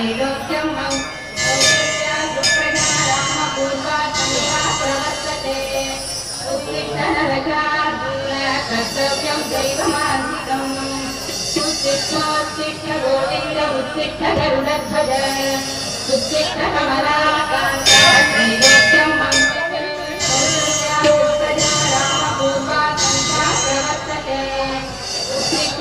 कर्तव्यं दैवमान्तिकम् उत्तिष्ठोत्तिष्ठ गोविन्द उत्तिष्ठ गरुडध्वज उत्तिष्ठ कमलाकान्ता त्रैलोक्यं मङ्गलम् रामपूर्वाकण्ठा प्रवर्तते उत्तिष्ठ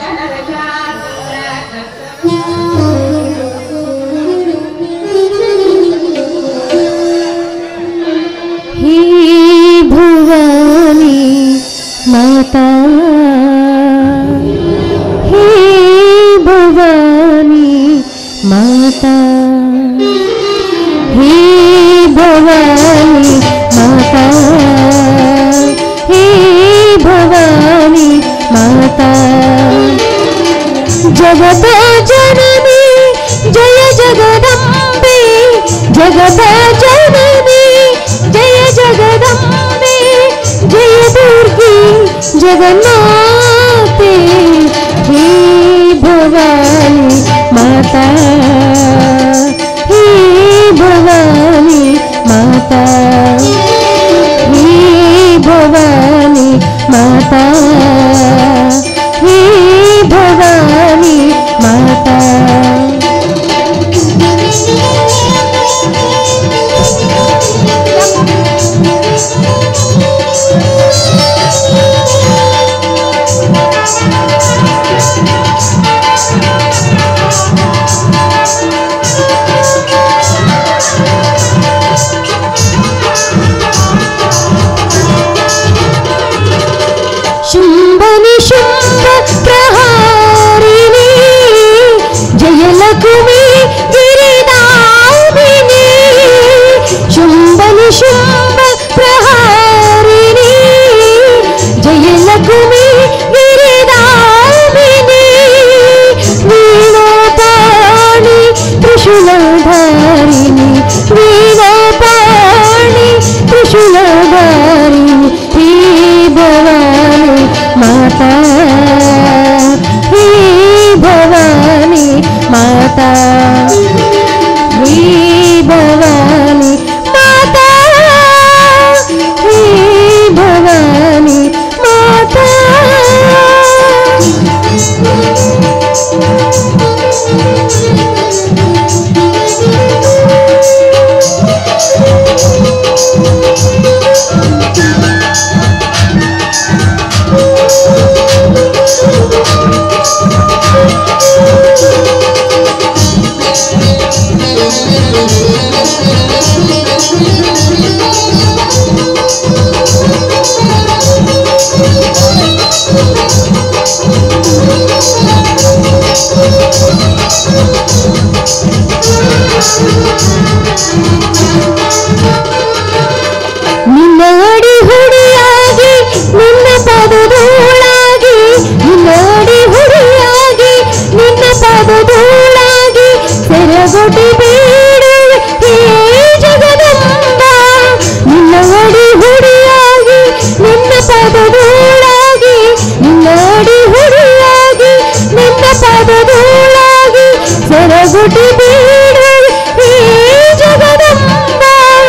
हे भुवनी माता हे भवानी माता हे भवानी माता हे भवानी माता जगत जननी जय जगदम्बे जगत जननी जय जगदम्बे जय दुर्गे जगन्नाथे हे भवानी माता हे भवानी माता हे भवानी माता हे भवानी माता ಶುಂಭನಿ ಶುಂಭ ಪ್ರಹಾರಿಣಿ ಜಯಲಕ್ಷ್ಮಿ ಗಿರಿದಾಮಿನಿ ಶುಂಭನಿ ಶುಂಭ ಪ್ರಹಾರಿಣಿ ಜಯಲಕ್ಷ್ಮಿ ಗಿರಿದಾಮಿನಿ ವೀಣೋಪಾಣಿ ತ್ರಿಶೂಲಧಾರಿಣಿ ವೀಣೋಪಾಣಿ ತ್ರಿಶೂಲಧಾರಿಣಿ ಹೇ ಭವಾನಿ ಮಾತಾ ಹೇ ಭವಾನಿ ಮಾತಾ ಹೇ ಭವಾನಿ ಮಾತಾ ಹೇ ಭವಾನಿ ಮಾತಾ ನಿನ್ನ ಅಡಿ ಹುಡಿಯಾಗಿ ನಿನ್ನ ಪದದೋಳಾಗಿ ನಿನ್ನ ಅಡಿ ಹುಡಿಯಾಗಿ ನಿನ್ನ ಪದದೋಳಾಗಿ ಸೆರಗೊಟಿ ಬೇಡುವೆ ಹೇ ಜಗದಂಬ ನಿನ್ನ ಅಡಿ ಹುಡಿಯಾಗಿ ನಿನ್ನ ಪದದೋಳಾಗಿ ನಿನ್ನ ಅಡಿ ಹುಡಿಯಾಗಿ ನಿನ್ನ ಪದದೋಳಾಗಿ ಸೆರಗೊಟಿ ಬೇಡುವೆ ಹೇ ಜಗದಂಬ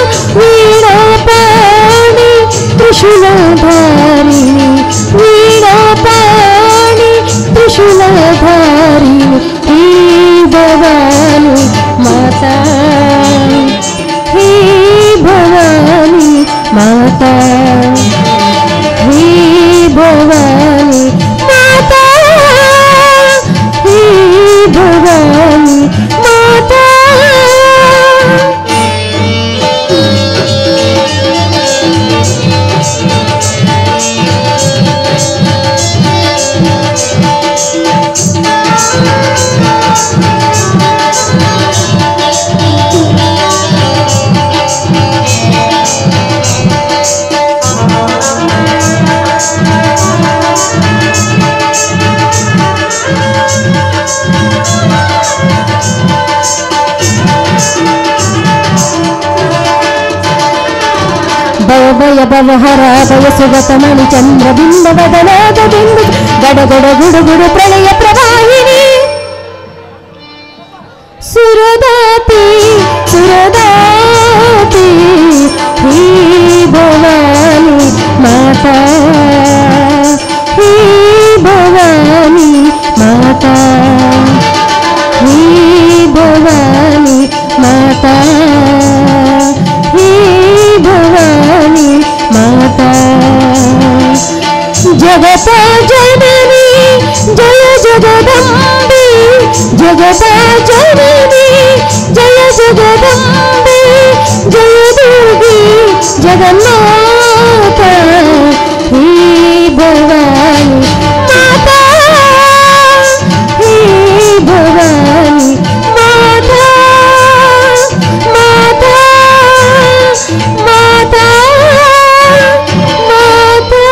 ವೀಣಾಪಾಣಿ ತ್ರಿಶೂಲಧಾರಿಣಿ ವೀಣಾಪಾಣಿ ತ್ರಿಶೂಲಧಾರಿಣಿ ಹೇ ಭವಾನಿ ಮಾತಾ ಹೇ ಭವಾನಿ ಮಾತಾ ಹೇ ಭವಾನಿ ಮಾತಾ ಹೇ ಭವಾನಿ ಮಾತಾ ಭಯ ಭಯ ಭವಹರ ಬಯಸುಗತ ಮಣಿ ಚಂದ್ರ ಬಿಂಬ ಬದಲಾದ ಬಿಂದು ಗಡಗಡ ಗುಡುಗುಡು ಪ್ರಳಯ ಪ್ರವಾಹಿನಿ ಸುರದ ಜಗದ ಜನನಿ ಜಯ ಜಗದಂಬೆ ಜಯ ದೇವಿ ಜಗನ್ನಾಥ ಹೇ ಭವಾನಿ ಮಾತಾ ಹೇ ಭವಾನಿ ಮಾತಾ ಮಾತಾ ಮಾತಾ ಮಾತಾ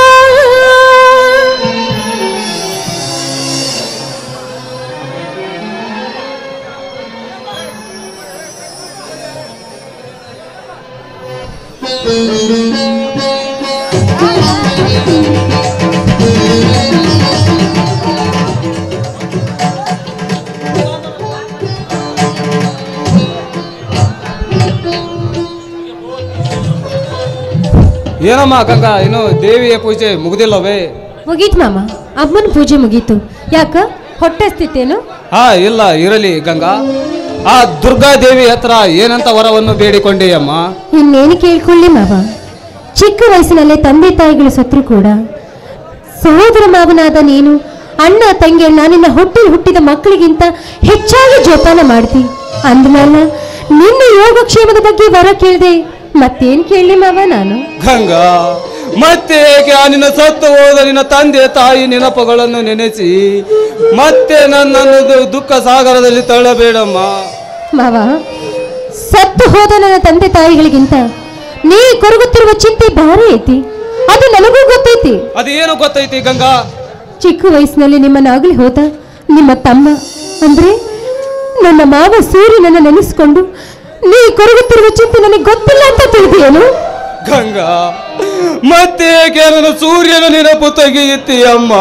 ಏನಮ್ಮ ಗಂಗಾ ಇನ್ನು ದೇವಿಯ ಪೂಜೆ ಮುಗ್ದಿಲ್ಲವೇ ಮುಗೀತು ಮಾಮ ಅಮ್ಮನ ಪೂಜೆ ಮುಗೀತು ಯಾಕ ಹೊಟ್ಟೆ ಸ್ಥಿತೇನು ಹಾ ಇಲ್ಲ ಇರಲಿ ಗಂಗಾ ಆ ದುರ್ಗಾ ದೇವಿ ಹತ್ರ ಏನಂತ ವರವನ್ನು ಬೇಡಿಕೊಂಡೆಯಮ್ಮ ಇನ್ನೇನು ಕೇಳ್ಕೊಳ್ಳಿ ಮಾವ ಚಿಕ್ಕ ವಯಸ್ಸಿನಲ್ಲೇ ತಂದೆ ತಾಯಿಗಳು ಸತ್ರು ಕೂಡ ಸಹೋದರ ಮಾವನಾದ ನೀನು ಅಣ್ಣ ತಂಗಿಯಣ್ಣ ನಿನ್ನ ಹೊಟ್ಟೆಲ್ ಹುಟ್ಟಿದ ಮಕ್ಕಳಿಗಿಂತ ಹೆಚ್ಚಾಗಿ ಜೋಪಾನ ಮಾಡ್ತಿ ಅಂದ್ಮೇಲೆ ನಿನ್ನ ಯೋಗಕ್ಷೇಮದ ಬಗ್ಗೆ ವರ ಕೇಳಿದೆ ಮತ್ತೇನ್ ಕೇಳಲಿ ಮಾವ ನಾನು ಗಂಗಾ ಮತ್ತೆ ಏಕೆ ಆ ನಿನ್ನ ಸತ್ತು ಹೋದ ನಿನ್ನ ತಂದೆ ತಾಯಿ ನೆನಪುಗಳನ್ನು ನೆನೆಸಿ ಮತ್ತೆ ನನ್ನನ್ನು ದು- ದುಃಖ ಸಾಗರದಲ್ಲಿ ತಳ್ಳಬೇಡಮ್ಮ ಮಾವ ಸತ್ತು ಹೋದ ನನ್ನ ತಂದೆ ತಾಯಿಗಳಿಗಿಂತ ನೀ ಕೊರಗುತ್ತಿರುವ ಚಿಂತೆ ಭಾರಿ ಐತಿ ಅದು ನನಗೂ ಗೊತ್ತೈತಿ ಅದು ಏನು ಗೊತ್ತೈತಿ ಗಂಗಾ ಚಿಕ್ಕ ವಯಸ್ಸಿನಲ್ಲಿ ನಿಮ್ಮನ್ನ ಆಗಲಿ ಹೋದ ನಿಮ್ಮ ತಮ್ಮ ಅಂದ್ರೆ ನನ್ನ ಮಾವ ಸೂರ್ಯನನ್ನ ನೆನೆಸ್ಕೊಂಡು ನೀ ಕೊರಗುತ್ತಿರುವ ಚಿಂತೆ ನನಗೆ ಗೊತ್ತಿಲ್ಲ ಅಂತ ತಿಳಿದೇನು ಗಂಗಾ ಮತ್ತೆ ಏಕೆ ನನ್ನ ಸೂರ್ಯನ ನೆನಪು ತೆಗೆಯುತ್ತೀಯಮ್ಮ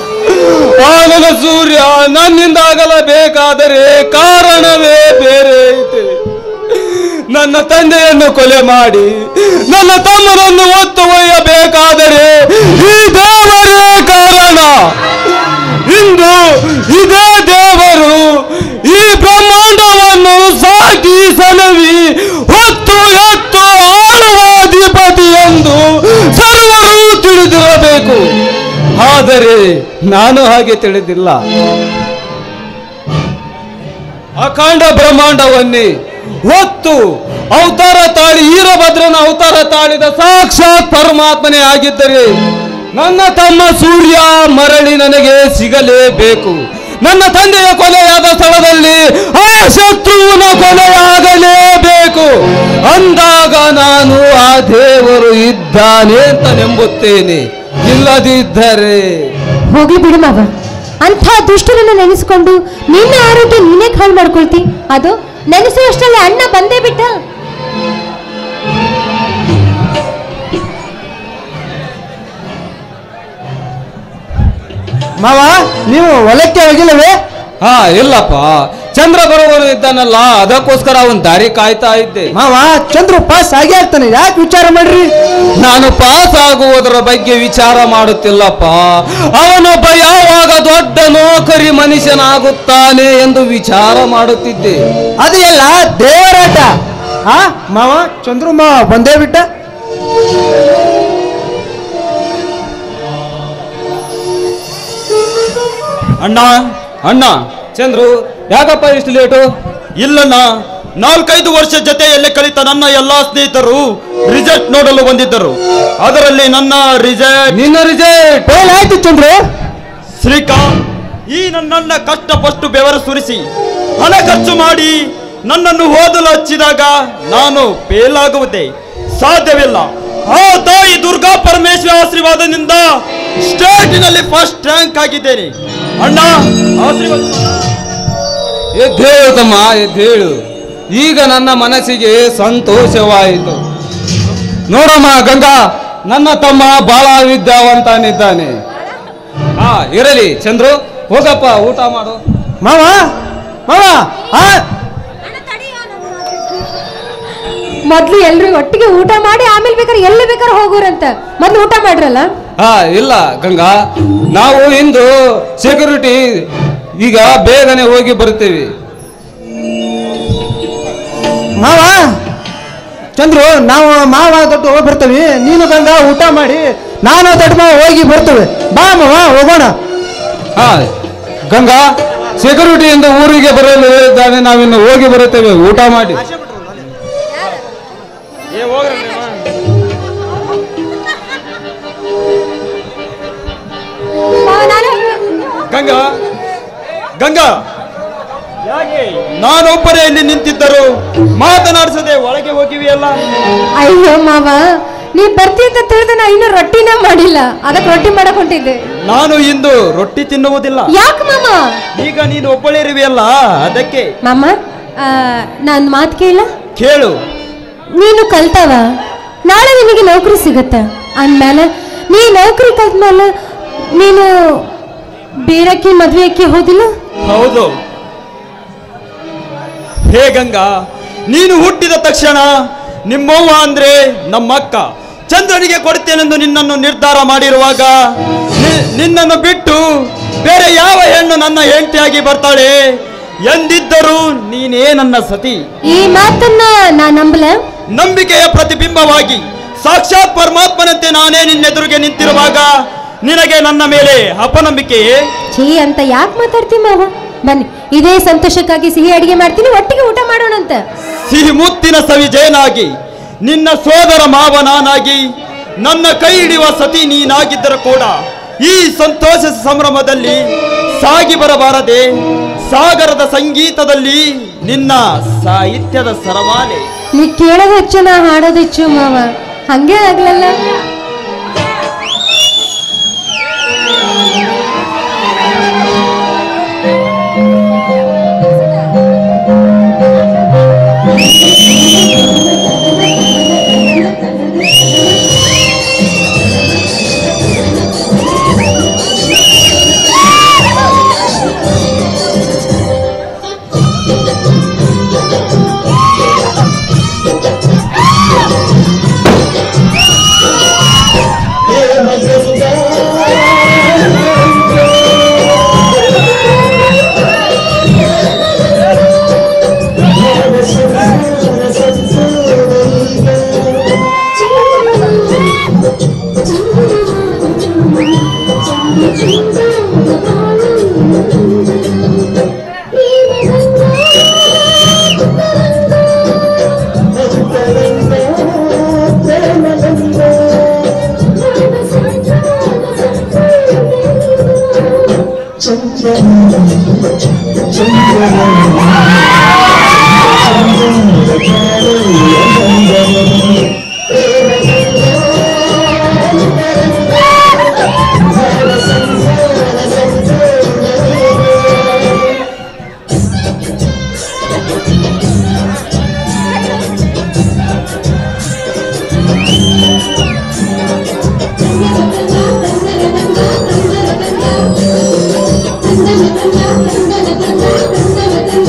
ಆ ನನ್ನ ಸೂರ್ಯ ನನ್ನಿಂದ ಆಗಲಬೇಕಾದರೆ ಕಾರಣವೇ ಬೇರೆ ಐತೆ ನನ್ನ ತಂದೆಯನ್ನು ಕೊಲೆ ಮಾಡಿ ನನ್ನ ತಮ್ಮನನ್ನು ಒತ್ತು ಒಯ್ಯಬೇಕಾದರೆ ಈ ದೇವರೇ ಕಾರಣ ಇಂದು ಇದೇ ದೇವರು ಈ ಬ್ರಹ್ಮಾಂಡವನ್ನು ಸಾಕಿ ಸಲವಿ ಹೊತ್ತು ಎತ್ತು ಆಳುವ ಅಧಿಪತಿ ಎಂದು ಸರ್ವರು ತಿಳಿದಿರಬೇಕು ಆದರೆ ನಾನು ಹಾಗೆ ತಿಳಿದಿಲ್ಲ ಅಖಂಡ ಬ್ರಹ್ಮಾಂಡವನ್ನೇ ಹೊತ್ತು ಅವತಾರ ತಾಳಿ ಈರಭದ್ರನ ಅವತಾರ ತಾಳಿದ ಸಾಕ್ಷಾತ್ ಪರಮಾತ್ಮನೇ ಆಗಿದ್ದರೆ ನನ್ನ ತಮ್ಮ ಸೂರ್ಯ ಮರಳಿ ನನಗೆ ಸಿಗಲೇಬೇಕು ನನ್ನ ತಂದೆಯ ಕೊಲೆಯಾದ ಸ್ಥಳದಲ್ಲಿ ಆ ಶತ್ರುವಿನ ಕೊಲೆಯಾಗಲೇಬೇಕು ಅಂದಾಗ ನಾನು ಆ ದೇವರು ಇದ್ದಾನೆ ಅಂತ ನಂಬುತ್ತೇನೆ ಇಲ್ಲದಿದ್ದರೆ ಹೋಗ್ಲಿ ಬಿಡು ಮಾವ ಅಂಥ ದುಷ್ಟರನ್ನ ನೆನೆಸ್ಕೊಂಡು ನಿನ್ನ ಆರೋಗ್ಯ ನೀನೇ ಹಾಳು ಮಾಡ್ಕೊಳ್ತಿ ಅದು ನೆನೆಸುವಷ್ಟರಲ್ಲಿ ಅಣ್ಣ ಬಂದೇ ಬಿಟ್ಟ ಮಾವ ನೀವು ಹೊಲಕ್ಕೆ ಹೋಗಿಲ್ಲವೇ ಹಾ ಇಲ್ಲಪ್ಪ ಚಂದ್ರ ಬರುವನು ಇದ್ದಾನಲ್ಲ ಅದಕ್ಕೋಸ್ಕರ ಅವನ್ ದಾರಿ ಕಾಯ್ತಾ ಇದ್ದೆ ಮಾವ ಚಂದ್ರು ಪಾಸ್ ಆಗೇ ಆಗ್ತಾನೆ ಯಾಕೆ ವಿಚಾರ ಮಾಡ್ರಿ ನಾನು ಪಾಸ್ ಆಗುವುದರ ಬಗ್ಗೆ ವಿಚಾರ ಮಾಡುತ್ತಿಲ್ಲಪ್ಪ ಅವನೊಬ್ಬ ಯಾವಾಗ ದೊಡ್ಡ ನೌಕರಿ ಮನುಷ್ಯನಾಗುತ್ತಾನೆ ಎಂದು ವಿಚಾರ ಮಾಡುತ್ತಿದ್ದೆ ಅದು ಎಲ್ಲ ದೇವರಾಟ ಆ ಮಾವ ಚಂದ್ರು ಮಾವ ಬಂದೇ ಬಿಟ್ಟ ಅಣ್ಣ ಅಣ್ಣ ಚಂದ್ರು ಯಾಕಪ್ಪ ಇಷ್ಟು ಲೇಟು ಇಲ್ಲಣ್ಣ ನಾಲ್ಕೈದು ವರ್ಷ ಜೊತೆಯಲ್ಲಿ ಕಲಿತ ನನ್ನ ಎಲ್ಲಾ ಸ್ನೇಹಿತರು ರಿಸಲ್ಟ್ ನೋಡಲು ಬಂದಿದ್ದರು ಅದರಲ್ಲಿ ನನ್ನ ರಿಸಲ್ಟ್ ನಿನ್ನ ರಿಜೆಕ್ಟ್ ಫೇಲ್ ಆಯ್ತು ಚಂದ್ರು ಶ್ರೀಕಾಂತ್ ಈ ನನ್ನನ್ನ ಕಷ್ಟಪಟ್ಟು ಬೆವರು ಸುರಿಸಿ ಹಣ ಖರ್ಚು ಮಾಡಿ ನನ್ನನ್ನು ಓದಲು ಹಚ್ಚಿದಾಗ ನಾನು ಫೇಲ್ ಆಗುವುದೇ ಸಾಧ್ಯವಿಲ್ಲ ಆ ತಾಯಿ ದುರ್ಗಾ ಪರಮೇಶ್ವರ ಆಶೀರ್ವಾದದಿಂದ ಸ್ಟೇಟಿನಲ್ಲಿ ಫಸ್ಟ್ ರ್ಯಾಂಕ್ ಆಗಿದ್ದೇನೆ ಅಣ್ಣ ಆಶೀರ್ವಾದ ಎದ್ದೇಳು ತಮ್ಮ ಎದ್ದೇಳು ಈಗ ನನ್ನ ಮನಸ್ಸಿಗೆ ಸಂತೋಷವಾಯಿತು ನೋಡಮ್ಮ ಗಂಗಾ ನನ್ನ ತಮ್ಮ ಬಹಳ ವಿದ್ಯಾವಂತನಿದ್ದಾನೆ ಹಾ ಇರಲಿ ಚಂದ್ರು ಹೋಗಪ್ಪ ಊಟ ಮಾಡು ಮಾವ ಮಾವ ಆ ಮೊದ್ಲು ಎಲ್ರು ಒಟ್ಟಿಗೆ ಊಟ ಮಾಡಿ ಆಮೇಲೆ ಬೇಕಾದ್ರೆ ಎಲ್ಲಿ ಬೇಕಾದ್ರೆ ಹೋಗೋರಂತ ಮೊದ್ಲು ಊಟ ಮಾಡ್ರಲ್ಲ ಹಾ ಇಲ್ಲ ಗಂಗಾ ನಾವು ಇಂದು ಸೆಕ್ಯೂರಿಟಿ ಈಗ ಬೇಗನೆ ಹೋಗಿ ಬರುತ್ತೇವೆ ಮಾವ ಚಂದ್ರು ನಾವು ಮಾವ ದೊಡ್ಡ ಹೋಗಿ ಬರ್ತೇವೆ ನೀನು ಗಂಗಾ ಊಟ ಮಾಡಿ ನಾನು ದೊಡ್ಡ ಮಾವ ಹೋಗಿ ಬರ್ತೇವೆ ಬಾ ಮಾವ ಹೋಗೋಣ ಹಾ ಗಂಗಾ ಸೆಕ್ಯೂರಿಟಿಯಿಂದ ಊರಿಗೆ ಬರಲು ಹೇಳಿದ್ದಾನೆ ನಾವಿನ್ನು ಹೋಗಿ ಬರುತ್ತೇವೆ ಊಟ ಮಾಡಿ ಗಂಗಾ ಗಂಗಾ ನಾನೊಬ್ಬರೇ ಇಲ್ಲಿ ನಿಂತಿದ್ದರು ಮಾತನಾಡಿಸದೆ ಒಳಗೆ ಹೋಗಿವೆಯಲ್ಲ ಅಯ್ಯೋ ಮಾವ ನೀ ಬರ್ತಿ ಅಂತ ತಿಳಿದ ನಾ ಇನ್ನು ರೊಟ್ಟಿನ ಮಾಡಿಲ್ಲ ಅದಕ್ಕೆ ರೊಟ್ಟಿ ಮಾಡಕ್ ಹೊಂಟಿದ್ದೆ ನಾನು ಇಂದು ರೊಟ್ಟಿ ತಿನ್ನುವುದಿಲ್ಲ ಯಾಕೆ ಮಾಮ ಈಗ ನೀನು ಒಬ್ಬಳೇ ಇರುವೆಯಲ್ಲ ಅದಕ್ಕೆ ಮಾಮ ಆ, ನಾನ್ ಮಾತು ಕೇಳ ಕೇಳು ನೀನು ಕಲ್ತಾವ ನಾಳೆ ನಿನಗೆ ನೌಕರಿ ಸಿಗತ್ತ ಅಂದ್ಮೇಲೆ ನೀ ನೌಕರಿ ಕಲ್ತ್ಮೇಲೆ ನೀನು ಬೇರಕ್ಕೆ ಮದ್ವೆ ಅಕ್ಕಿ ಹೋದಿಲ್ಲ ಹೌದು ಹೇ ಗಂಗಾ ನೀನು ಹುಟ್ಟಿದ ತಕ್ಷಣ ನಿಮ್ಮವ್ವ ಅಂದ್ರೆ ನಮ್ಮಕ್ಕ ಚಂದ್ರನಿಗೆ ಕೊಡ್ತೇನೆಂದು ನಿನ್ನನ್ನು ನಿರ್ಧಾರ ಮಾಡಿರುವಾಗ ನಿ- ನಿನ್ನನ್ನು ಬಿಟ್ಟು ಬೇರೆ ಯಾವ ಹೆಣ್ಣು ನನ್ನ ಹೆಂಡತಿಯಾಗಿ ಬರ್ತಾಳೆ ಎಂದಿದ್ದರೂ ನೀನೇ ನನ್ನ ಸತಿ ಈ ಮಾತನ್ನ ನಾ ನಂಬಲ ನಂಬಿಕೆಯ ಪ್ರತಿಬಿಂಬವಾಗಿ ಸಾಕ್ಷಾತ್ ಪರಮಾತ್ಮನಂತೆ ನಾನೇ ನಿನ್ನೆದುರಿಗೆ ನಿಂತಿರುವಾಗ ನಿನಗೆ ನನ್ನ ಮೇಲೆ ಅಪನಂಬಿಕೆಯೇ ಛೀ ಅಂತ ಯಾಕೆ ಮಾತಾಡ್ತಿ ಮಾವ ಬನ್ನಿ ಇದೇ ಸಂತೋಷಕ್ಕಾಗಿ ಸಿಹಿ ಅಡಿಗೆ ಮಾಡ್ತೀನಿ ಒಟ್ಟಿಗೆ ಊಟ ಮಾಡೋಣಂತ ಸಿಹಿ ಮುತ್ತಿನ ಸವಿಜೇನಾಗಿ ನಿನ್ನ ಸೋದರ ಮಾವ ನಾನಾಗಿ ನನ್ನ ಕೈ ಹಿಡಿಯುವ ಸತಿ ನೀನಾಗಿದ್ದರೂ ಕೂಡ ಈ ಸಂತೋಷ ಸಂಭ್ರಮದಲ್ಲಿ ಸಾಗಿ ಬರಬಾರದೆ ಸಾಗರದ ಸಂಗೀತದಲ್ಲಿ ನಿನ್ನ ಸಾಹಿತ್ಯದ ಸರಮಾಲೆ ನೀ ಕೇಳೋದು ಹೆಚ್ಚು ನಾ ಹಾಡೋದು ಹೆಚ್ಚು ಮಾವ ಹಂಗೆ ಆಗ್ಲಲ್ಲ Thank you.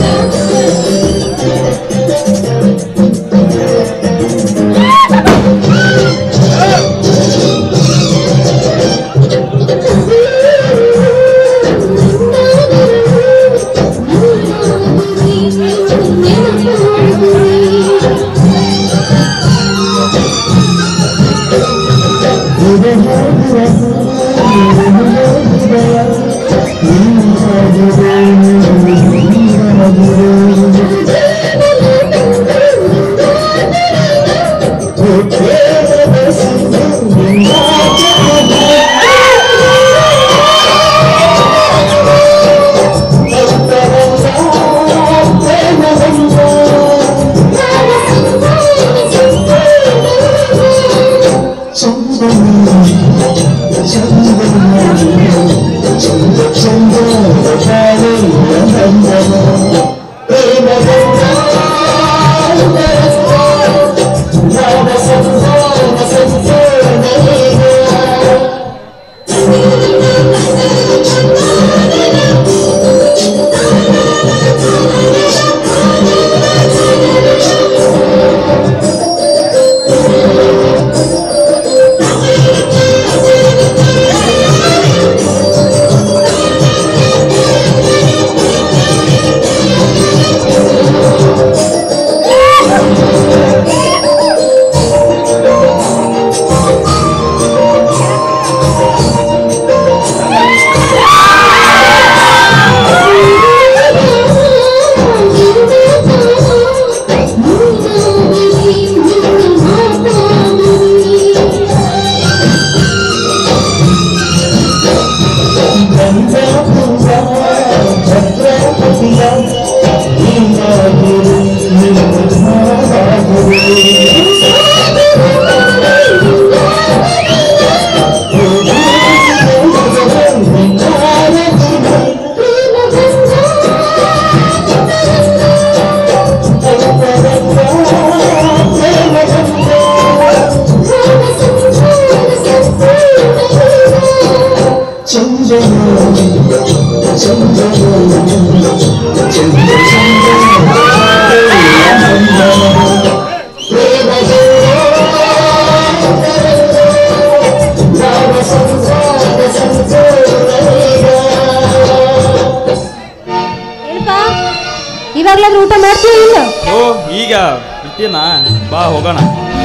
ಇವಾಗ್ಲಾದ್ರೂ ಊಟ ಮಾಡ್ತೀಯ ಇಲ್ಲ ಓ ಈಗ ಇರ್ತೀನಾ ಬಾ ಹೋಗೋಣ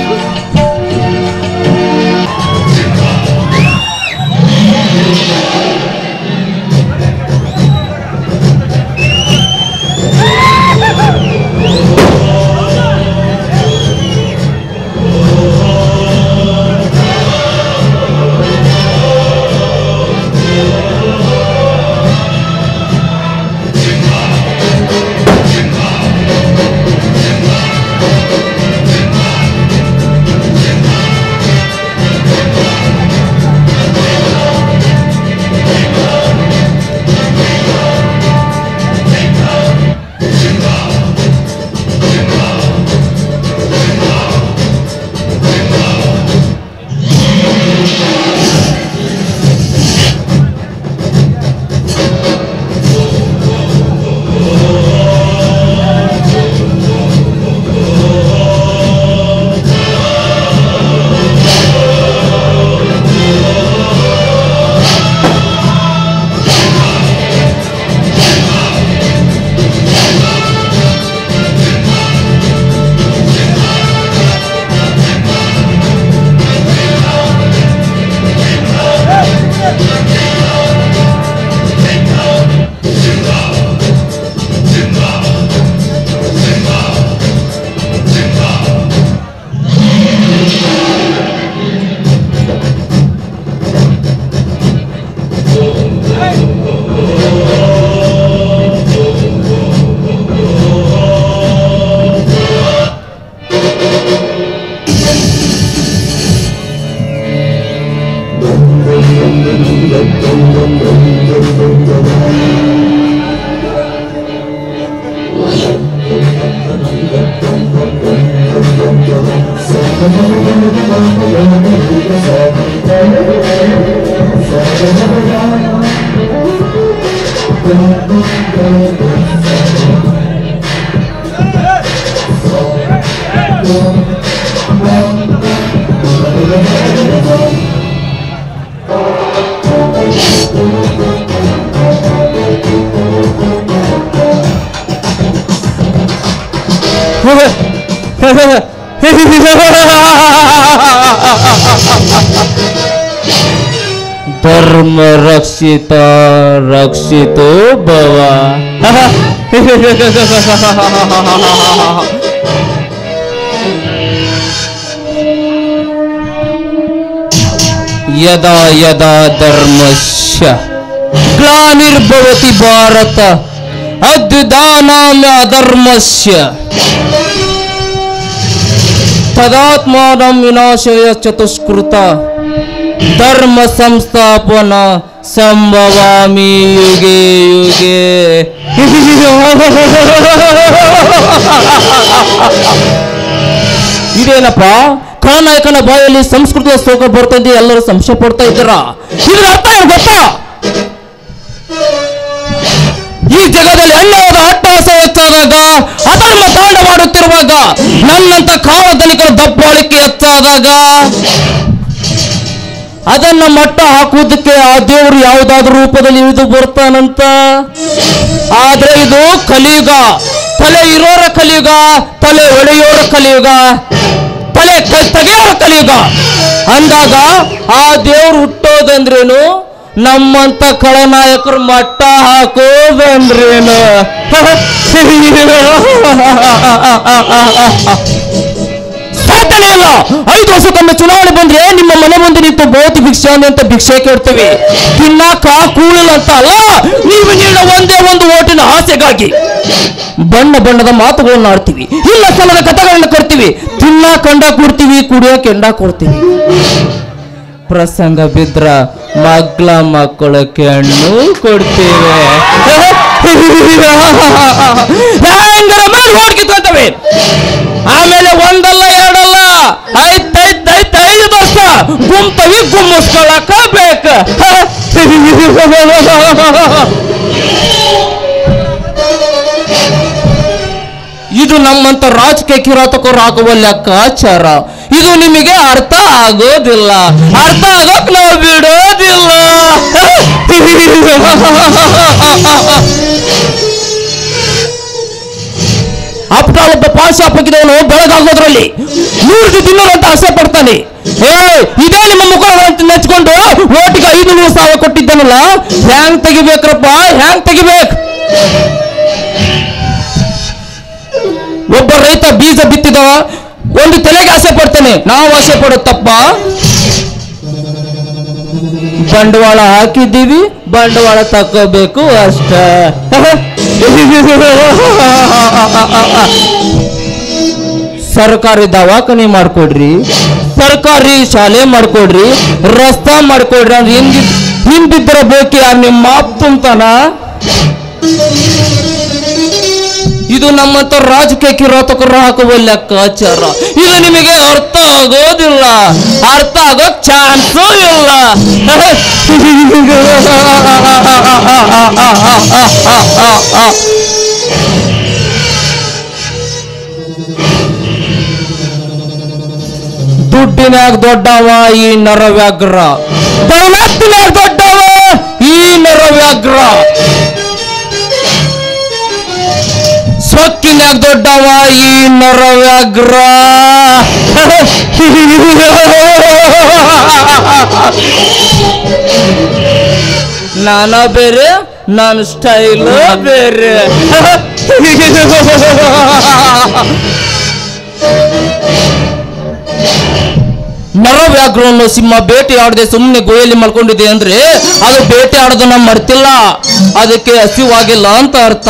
ಧರ್ಮ ರಕ್ಷಿತ ರಕ್ಷಿತೋ ಭವ ಯದಾ ಯದಾ ಧರ್ಮಸ್ಯ ಗ್ಲಾನಿರ್ಭವತಿ ಭಾರತ ಅದ್ಯುದಾನಾಮ್ಯ ಅಧರ್ಮಸ್ಯ ತದಾತ್ಮಾನಂ ವಿನಾಶಯ ಚತುಷ್ಕೃತ ಧರ್ಮ ಸಂಸ್ಥಾಪನ ಸಂಭವಾಮಿ ಯುಗೆ ಯುಗೆ ಇದೇನಪ್ಪ ಖಳನಾಯಕನ ಬಾಯಲ್ಲಿ ಸಂಸ್ಕೃತಿಯ ಶ್ಲೋಕ ಬರ್ತದೆ ಎಲ್ಲರೂ ಸಂಶಯ ಪಡ್ತಾ ಇದ್ದಾರ ಇದ್ರ ಅರ್ಥ ಏನು ಗೊತ್ತಾ ಈ ಜಗದಲ್ಲಿ ಅನ್ಯವಾದ ಅಟ್ಟಹಾಸ ಹೆಚ್ಚಾದಾಗ ಅಧರ್ಮ ತಾಂಡವಾಡುತ್ತಿರುವಾಗ ನನ್ನಂತ ಕಾಮಧನಿಕರ ದಬ್ಬಾಳಿಕೆ ಹೆಚ್ಚಾದಾಗ ಅದನ್ನ ಮಟ್ಟ ಹಾಕುವುದಕ್ಕೆ ಆ ದೇವರು ಯಾವುದಾದ್ರೂ ರೂಪದಲ್ಲಿ ಇಳಿದು ಬರ್ತಾನಂತ ಆದ್ರೆ ಇದು ಕಲಿಯುಗ ತಲೆ ಇರೋರ ಕಲಿಯುಗ ತಲೆ ಒಡೆಯೋರ ಕಲಿಯುಗ ತಲೆ ಕ- ತೆಗೆಯೋರ ಕಲಿಯುಗ ಅಂದಾಗ ಆ ದೇವ್ರು ಹುಟ್ಟೋದಂದ್ರೇನು ನಮ್ಮಂತ ಖಳನಾಯಕರು ಮಟ್ಟ ಹಾಕೋದಂದ್ರೇನು ಸಾಧ್ಯನೇ ಇಲ್ಲ ಐದು ವರ್ಷಕ್ಕೊಮ್ಮೆ ಚುನಾವಣೆ ಬಂದ್ರೆ ನಿಮ್ಮ ಮನೆ ಮುಂದೆ ನಿಂತು ಬಹುತಿ ಭಿಕ್ಷೆ ಅಂತ ಭಿಕ್ಷೆ ಕೇಳ್ತೀವಿ ತಿನ್ನಾಕ ಕೂಳಿಲ್ಲ ಅಂತ ಅಲ್ಲ ನೀವು ನೀಡೋ ಒಂದೇ ಒಂದು ಓಟಿನ ಆಸೆಗಾಗಿ ಬಣ್ಣ ಬಣ್ಣದ ಮಾತುಗಳನ್ನು ಆಡ್ತೀವಿ ಇಲ್ಲ ಸಲದ ಕಥೆಗಳನ್ನ ಕಟ್ತೀವಿ ತಿನ್ನ ಕಂಡ ಕೊಡ್ತೀವಿ ಕುಡಿಯೋ ಕೆಂಡ ಕೊಡ್ತೀವಿ ಪ್ರಸಂಗ ಬಿದ್ರ ಮಗ್ಲ ಮಕ್ಕಳ ಕೆಣ್ಣು ಕೊಡ್ತೇವೆ ಹೆಂಗರ ಮೇಲೆ ಹೊಡ್ಕಿತ್ಕೊಂತವೆ ಆಮೇಲೆ ಒಂದಲ್ಲ ಎರಡಲ್ಲ ಐತ್ ಐತ್ ಐತ್ ಐದು ವರ್ಷ ಗುಂಪವಿ ಗುಮ್ಮಿಸ್ಕೊಳಕ ಬೇಕ ಇದು ನಮ್ಮಂತ ರಾಜಕೀಯ ಕಿರಾತಕರು ಹಾಕುವ ಲೆಕ್ಕಾಚಾರ ಇದು ನಿಮಗೆ ಅರ್ಥ ಆಗೋದಿಲ್ಲ ಅರ್ಥ ಆಗೋಕ್ ನಾವು ಬಿಡೋದಿಲ್ಲ ಶಾಪಕ್ಕಿದವನು ಬೆಳಗಾಗೋದ್ರಲ್ಲಿ ನೂರು ತಿನ್ನೋರು ಅಂತ ಆಸೆ ಪಡ್ತಾನೆ ಏ ಇದೇ ನಿಮ್ಮ ಮುಖ ಅಂತ ನೆಚ್ಕೊಂಡು ಓಟಿಗೆ ಐದು ನೂರು ಸಾವಿರ ಕೊಟ್ಟಿದ್ದಾನಲ್ಲ ಹ್ಯಾಂಗ್ ತೆಗಿಬೇಕ್ರಪ್ಪ ಹ್ಯಾಂಗ್ ತೆಗಿಬೇಕು ಒಬ್ಬ ರೈತ ಬೀಜ ಬಿತ್ತಿದವ ಒಂದು ತಲೆಗೆ ಆಸೆ ಪಡ್ತಾನೆ ನಾವು ಆಸೆ ಪಡೋದು ತಪ್ಪ ಬಂಡವಾಳ ಹಾಕಿದ್ದೀವಿ ಬಂಡವಾಳ ತಕೋಬೇಕು ಅಷ್ಟ ಸರ್ಕಾರಿ ದವಾಖಾನೆ ಮಾಡ್ಕೊಡ್ರಿ ಸರ್ಕಾರಿ ಶಾಲೆ ಮಾಡ್ಕೊಡ್ರಿ ರಸ್ತಾ ಮಾಡ್ಕೊಡ್ರಿ ಅಂದ್ರೆ ಹಿಂದಿ ಹಿಂದಿದ್ದರ ಬೇಕು ಯಾರು ನಿಮ್ಮ ಮಾಪ್ ತುಂಬ್ತಾನ ಇದು ನಮ್ಮಂತ ರಾಜಕೀಯ ಕಿರಾತಕರು ಹಾಕುವ ಲೆಕ್ಕಾಚಾರ ಇದು ನಿಮಗೆ ಅರ್ಥ ಆಗೋದಿಲ್ಲ ಅರ್ಥ ಆಗೋ ಚಾನ್ಸೂ ಇಲ್ಲ ದುಡ್ಡಿನಾಗ ದೊಡ್ಡವ ಈ ನರವ್ಯಾಗ್ರ ದೌಲತ್ತಿನಾಗ ದೊಡ್ಡವ ಈ ನರವ್ಯಾಗ್ರ ಸೊಕ್ಕಿನಾಗ ದೊಡ್ಡವ ಈ ನರವ್ಯಾಗ್ರ ನಾನ ಬೇರೆ ನನ್ನ ಸ್ಟೈಲ್ ಬೇರೆ ನರವ್ಯಾಘ್ರವನ್ನು ಸಿಂಹ ಬೇಟೆ ಆಡದೆ ಸುಮ್ಮನೆ ಗೋಯಲ್ಲಿ ಮಲ್ಕೊಂಡಿದೆ ಅಂದ್ರೆ ಅದು ಬೇಟೆ ಆಡೋದನ್ನ ಮರ್ತಿಲ್ಲ ಅದಕ್ಕೆ ಹಸಿವಾಗಿಲ್ಲ ಅಂತ ಅರ್ಥ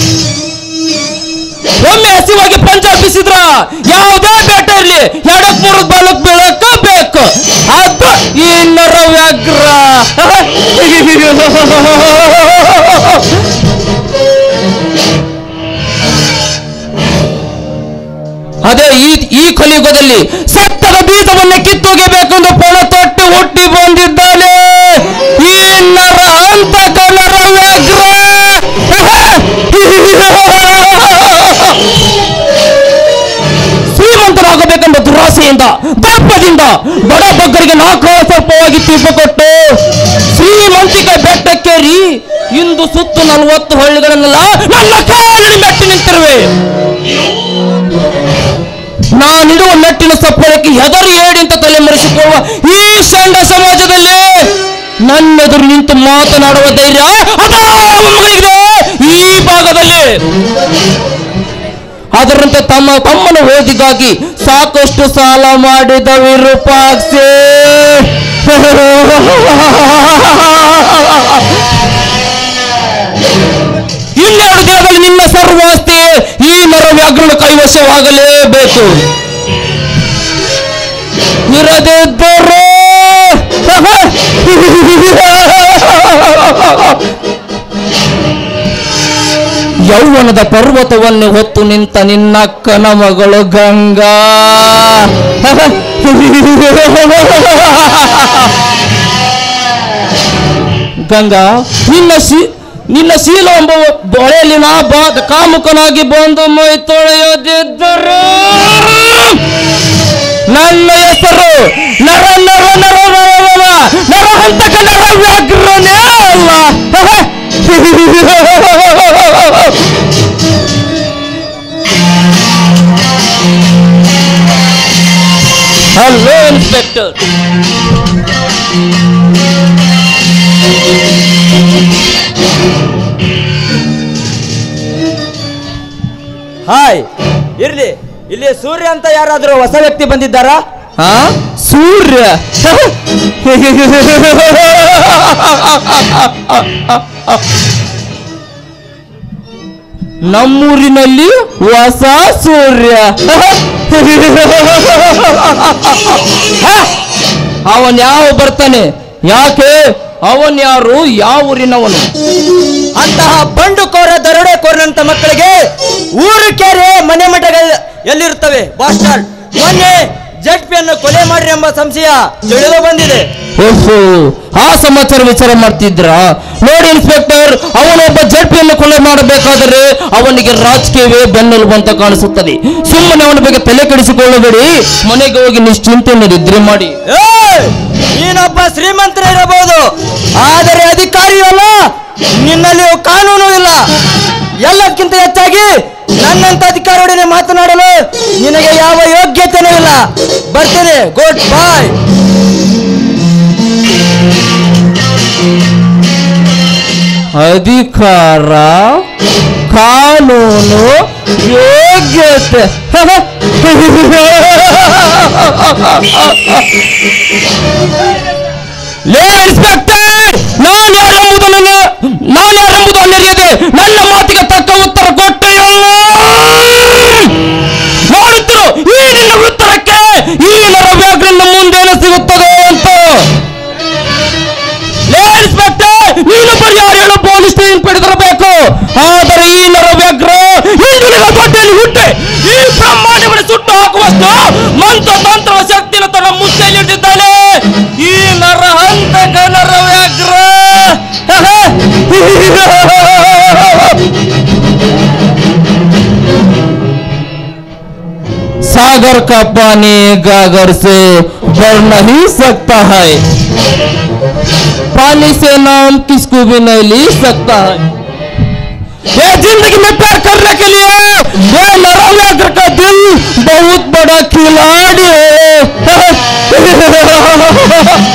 ಒಮ್ಮೆ ಹಸಿವಾಗಿ ಪಂಚ ಹಬ್ಬಿಸಿದ್ರ ಯಾವುದೇ ಬೇಟೆ ಇರ್ಲಿ ಎಡಕ್ ಮೂರಕ್ ಬಾಲಕ್ ಬೀಳಕ್ಕ ಬೇಕು ಅದು ಈ ನರವ್ಯಾಘ್ರ ಅದೇ ಈ ಈ ಕಲಿಯುಗದಲ್ಲಿ ಸತ್ತದ ಬೀಜವನ್ನು ಕಿತ್ತೊಗೆಬೇಕೆಂದು ಪಣ ತೊಟ್ಟು ಹುಟ್ಟಿ ಬಂದಿದ್ದಾನೆ ಈ ನರ ಅಂತಕ ನರವ್ಯಾಘ್ರ ಶ್ರೀಮಂತರಾಗಬೇಕೆಂಬ ದುರಾಸೆಯಿಂದ ದರ್ಪದಿಂದ ಬಡ ಬಗ್ಗರಿಗೆ ನಾಲ್ಕು ಸ್ವಲ್ಪವಾಗಿ ತೀರ್ಪ ಕೊಟ್ಟು ಶ್ರೀಮಂತಿಕೆ ಬೆಟ್ಟಕ್ಕೇರಿ ಇಂದು ಸುತ್ತು ನಲವತ್ತು ಹಳ್ಳಿಗಳನ್ನೆಲ್ಲ ನನ್ನ ಕಾಲಿನ ಮೆಟ್ಟಿ ನಿಂತಿರುವೆ ನಾನಿಡುವ ಮೆಟ್ಟಿನ ಸಪ್ಪಳಕ್ಕೆ ಹೆದರಿ ಏಡಿ ಅಂತ ತಲೆಮರೆಸಿಕೊಳ್ಳುವ ಈ ಷಂಡ ಸಮಾಜದಲ್ಲಿ ನನ್ನೆದುರು ನಿಂತು ಮಾತನಾಡುವ ಧೈರ್ಯ ಅದಾವಗಳಿಗಿದೆ ಈ ಭಾಗದಲ್ಲಿ ಅದರಂತೆ ತಮ್ಮ ತಮ್ಮನ ಓದಿಗಾಗಿ ಸಾಕಷ್ಟು ಸಾಲ ಮಾಡಿದ ವಿರೂಪಾಕ್ಷಿ ಇನ್ನೆರಡು ದಿನದಲ್ಲಿ ನಿನ್ನ ಸರ್ವಾಸ್ತಿ ಈ ನರ ವ್ಯಾಘ್ರನ ಕೈವಶವಾಗಲೇಬೇಕು ಇರದಿದ್ದರೆ ಯೌವನದ ಪರ್ವತವನ್ನು ಹೊತ್ತು ನಿಂತ ನಿನ್ನಕ್ಕನ ಮಗಳು ಗಂಗಾ ಗಂಗಾ ನಿನ್ನ ಶೀ ನಿನ್ನ ಶೀಲ ಎಂಬ ಬಳೆಯಲ್ಲಿ ನಾ ಬಾದ ಕಾಮುಕನಾಗಿ ಬಂದು ಮೈ ತೊಳೆಯದಿದ್ದರು ನನ್ನ ಹೆಸರು ನರ ನರ ನರ ನರ ನರ ನರ ಹಂತಕ ನರ ವ್ಯಾಘ್ರನೇ ಅಲ್ಲ ಹಲೋ ಇನ್ಸ್ಪೆಕ್ಟರ್ ಹಾಯ್ ಇರ್ಲಿ ಇಲ್ಲಿ ಸೂರ್ಯ ಅಂತ ಯಾರಾದ್ರೂ ಹೊಸ ವ್ಯಕ್ತಿ ಬಂದಿದ್ದಾರಾ ಹಾ ಸೂರ್ಯ ನಮ್ಮೂರಿನಲ್ಲಿ ಹೊಸ ಸೂರ್ಯ ಅವನ್ ಯಾವ ಬರ್ತಾನೆ ಯಾಕೆ ಅವನ್ ಯಾರು ಯಾವ ಊರಿನವನು ಅಂತಹ ಬಂಡುಕೋರ ದರೋಡೆಕೋರನಂತ ಮಕ್ಕಳಿಗೆ ಊರು ಕೆರೆ ಮನೆ ಮಠಗಳು ಎಲ್ಲಿರುತ್ತವೆ ಬಾಸ್ಟರ್ ಮೊನ್ನೆ ಜಡ್ ಪಿಯನ್ನು ಕೊಲೆ ಮಾಡ್ರಿ ಎಂಬ ಸಂಶಯ ತಿಳಿದು ಬಂದಿದೆ ಓಹೋ ಆ ಸಮಾಚಾರ ವಿಚಾರ ಮಾಡ್ತಿದ್ರ ನೋಡಿ ಇನ್ಸ್ಪೆಕ್ಟರ್ ಅವನೊಬ್ಬ ಜಡ್ಪಿಯನ್ನು ಕೊಲೆ ಮಾಡಬೇಕಾದರೆ ಅವನಿಗೆ ರಾಜಕೀಯವೇ ಬೆನ್ನೆಲುಬು ಅಂತ ಕಾಣಿಸುತ್ತದೆ ಸುಮ್ಮನೆ ಅವನ ಬಗ್ಗೆ ತಲೆ ಕೆಡಿಸಿಕೊಳ್ಳಬೇಡಿ ಮನೆಗೆ ಹೋಗಿ ನಿಶ್ಚಿಂತೆಯನ್ನು ನಿದ್ರೆ ಮಾಡಿ ಏಯ್! ನೀನೊಬ್ಬ ಶ್ರೀಮಂತರ ಇರಬಹುದು ಆದರೆ ಅಧಿಕಾರಿಯಲ್ಲ ನಿನ್ನಲ್ಲಿ ಕಾನೂನು ಇಲ್ಲ ಎಲ್ಲಕ್ಕಿಂತ ಹೆಚ್ಚಾಗಿ ನನ್ನಂತ ಅಧಿಕಾರಿಯೊಡನೆ ಮಾತನಾಡಲು ನಿನಗೆ ಯಾವ ಯೋಗ್ಯತೆನೂ ಇಲ್ಲ ಬರ್ತೇನೆ ಗುಡ್ ಬಾಯ್ ಅಧಿಕಾರ ಕಾನೂನು ಯೋಗ್ಯತೆ ಲೇ ಇನ್ಸ್ಪೆಕ್ಟರ್ ನಾನು ಯಾರೆಂಬುದನ್ನು ನಾನು ಯಾರೆಂಬುದು ಅನ್ನರಿಯದೆ ನನ್ನ ಮಾತಿಗೆ ತಕ್ಕ ಉತ್ತರ ಕೊಟ್ಟೆಯಲ್ಲ ಮಾಡುತ್ತಿರು ಈ ನಿನ್ನ ಉತ್ತರಕ್ಕೆ ಈ ನರವ್ಯಾಘ್ರನ ಮುಂದೇನು ಸಿಗುತ್ತದೆ ಅಂತ ಲೇ ಇನ್ಸ್ಪೆಕ್ಟರ್ ನೀನು ಪರಿಹಾರ ಹೇಳು ಪೊಲೀಸ್ ಸ್ಟೇಷನ್ ಪಡೆದಿರಬೇಕು ಆದರೆ ಈ ನರವ್ಯಾಘ್ರ ಹಿಂದಿನ ದೊಡ್ಡಲ್ಲಿ ಹುಟ್ಟೆ ಈ ಬ್ರಹ್ಮಾಂಡವನ್ನು ಸುಟ್ಟು ಹಾಕುವಷ್ಟು ಮಂತ್ರ ತಂತ್ರ ಶಕ್ತಿನ ತನ್ನ ಮುಚ್ಚಲಿಟ್ಟಿದ್ದಾನೆ ಈ ನರ ಹಂತಕ ನರವ್ಯಾಘ್ರ सागर का पानी गागर से बढ़ नहीं सकता है पानी से नाम किसको भी नहीं ली सकता है ये जिंदगी में प्यार करने के लिए ये नरव्याघ्र का दिल बहुत बड़ा खिलाड़ी है